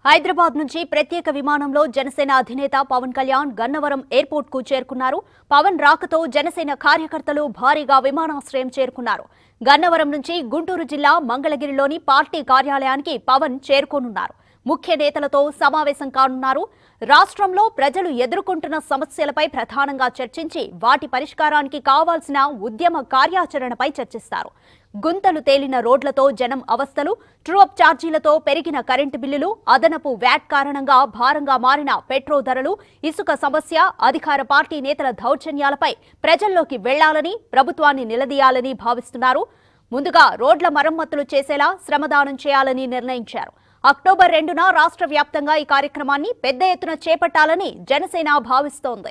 హైదరాబాద్ నుంచి ప్రత్యేక విమానంలో జనసేన అధినేత పవన్ కళ్యాణ్ గన్నవరం ఎయిర్పోర్ట్ కు చేరుకున్నారు పవన్ రాకతో జనసేన కార్యకర్తలు భారీగా విమానాశ్రయం చేరుకున్నారు గన్నవరం నుంచి గుంటూరు జిల్లా మంగళగిరిలోని పార్టీ కార్యాలయానికి పవన్ చేరుకోనున్నారు ముఖ్య నేతలతో సమావేశం కానున్నారు రాష్ట్రంలో ప్రజలు ఎదుర్కొంటున్న సమస్యలపై ప్రధానంగా చర్చించి వాటి పరిష్కారానికి కావాల్సిన ఉద్యమ కార్యాచరణపై చర్చిస్తారు గుంతలు తేలిన రోడ్లతో జనం అవస్థలు ట్రూఅప్ ఛార్జీలతో పెరిగిన కరెంటు బిల్లులు అదనపు వ్యాట్ కారణంగా భారంగా మారిన పెట్రో ధరలు ఇసుక సమస్య అధికార పార్టీ నేతల దౌర్జన్యాలపై ప్రజల్లోకి వెళ్లాలని ప్రభుత్వాన్ని నిలదీయాలని భావిస్తున్నారు ముందుగా రోడ్ల మరమ్మతులు చేసేలా శ్రమదానం చేయాలని నిర్ణయించారు అక్టోబర్ రెండున రాష్ట్ర వ్యాప్తంగా ఈ కార్యక్రమాన్ని పెద్ద ఎత్తున చేపట్టాలని జనసేన భావిస్తోంది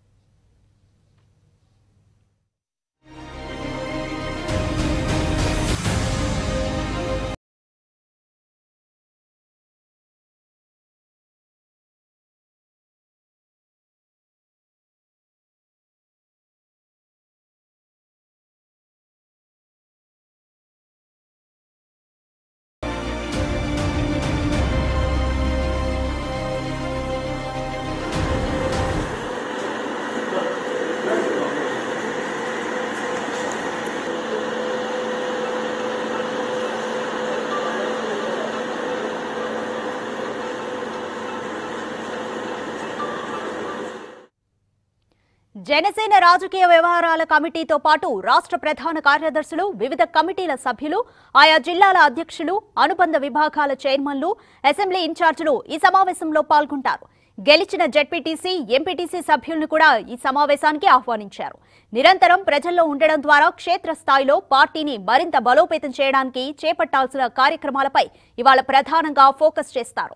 జనసేన రాజకీయ వ్యవహారాల కమిటీతో పాటు రాష్ట్ర ప్రధాన కార్యదర్శులు వివిధ కమిటీల సభ్యులు ఆయా జిల్లాల అధ్యక్షులు అనుబంధ విభాగాల చైర్మన్లు అసెంబ్లీ ఇన్ఛార్జీలు ఈ సమావేశంలో పాల్గొంటారు గెలిచిన జెడ్పీటీసీ ఎంపీటీసీ సభ్యులను కూడా ఈ సమావేశానికి ఆహ్వానించారు నిరంతరం ప్రజల్లో ఉండడం ద్వారా క్షేత్రస్థాయిలో పార్టీని మరింత బలోపేతం చేయడానికి చేపట్టాల్సిన కార్యక్రమాలపై ఇవాళ ప్రధానంగా ఫోకస్ చేస్తారు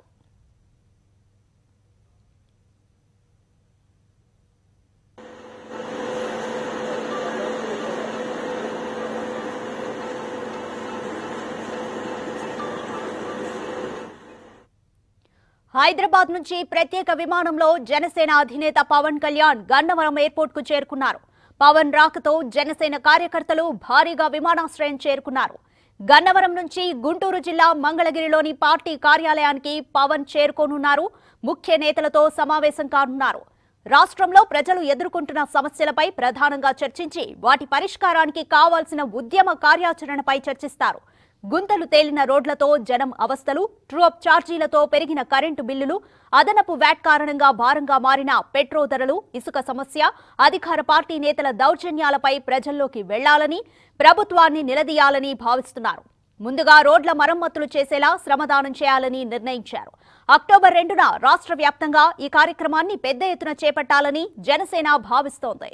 హైదరాబాద్ నుంచి ప్రత్యేక విమానంలో జనసేన అధినేత పవన్ కళ్యాణ్ గన్నవరం ఎయిర్పోర్ట్ కు చేరుకున్నారు పవన్ రాకతో జనసేన కార్యకర్తలు భారీగా విమానాశ్రయం చేరుకున్నారు గన్నవరం నుంచి గుంటూరు జిల్లా మంగళగిరిలోని పార్టీ కార్యాలయానికి పవన్ చేరుకోనున్నారు ముఖ్య నేతలతో సమావేశం కానున్నారు రాష్ట్రంలో ప్రజలు ఎదుర్కొంటున్న సమస్యలపై ప్రధానంగా చర్చించి వాటి పరిష్కారానికి కావాల్సిన ఉద్యమ కార్యాచరణపై చర్చిస్తారు గుంతలు తేలిన రోడ్లతో జనం అవస్థలు ట్రూఅప్ ఛార్జీలతో పెరిగిన కరెంటు బిల్లులు అదనపు వ్యాట్ కారణంగా భారంగా మారిన పెట్రో ధరలు ఇసుక సమస్య అధికార పార్టీ నేతల దౌర్జన్యాలపై ప్రజల్లోకి వెళ్లాలని ప్రభుత్వాన్ని నిలదీయాలని భావిస్తున్నారు ముందుగా రోడ్ల మరమ్మతులు చేసేలా శ్రమదానం చేయాలని నిర్ణయించారు అక్టోబర్ రెండున రాష్ట్ర వ్యాప్తంగా ఈ కార్యక్రమాన్ని పెద్ద ఎత్తున చేపట్టాలని జనసేన భావిస్తోంది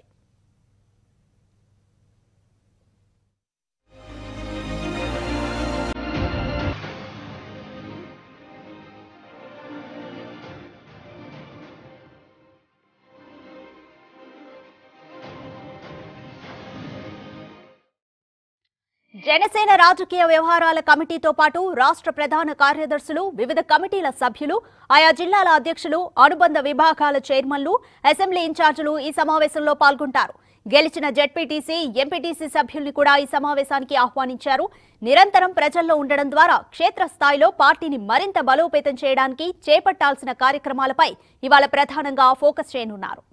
జనసేన రాజకీయ వ్యవహారాల కమిటీతో పాటు రాష్ట్ర ప్రధాన కార్యదర్శులు వివిధ కమిటీల సభ్యులు ఆయా జిల్లాల అధ్యక్షులు అనుబంధ విభాగాల చైర్మన్లు అసెంబ్లీ ఇన్ఛార్జీలు ఈ సమావేశంలో పాల్గొంటారు గెలిచిన జెడ్పీటీసీ ఎంపీటీసీ సభ్యుల్ని కూడా ఈ సమావేశానికి ఆహ్వానించారు నిరంతరం ప్రజల్లో ఉండడం ద్వారా క్షేత్రస్థాయిలో పార్టీని మరింత బలోపేతం చేయడానికి చేపట్టాల్సిన కార్యక్రమాలపై ఇవాళ ప్రధానంగా ఫోకస్ చేయనున్నారు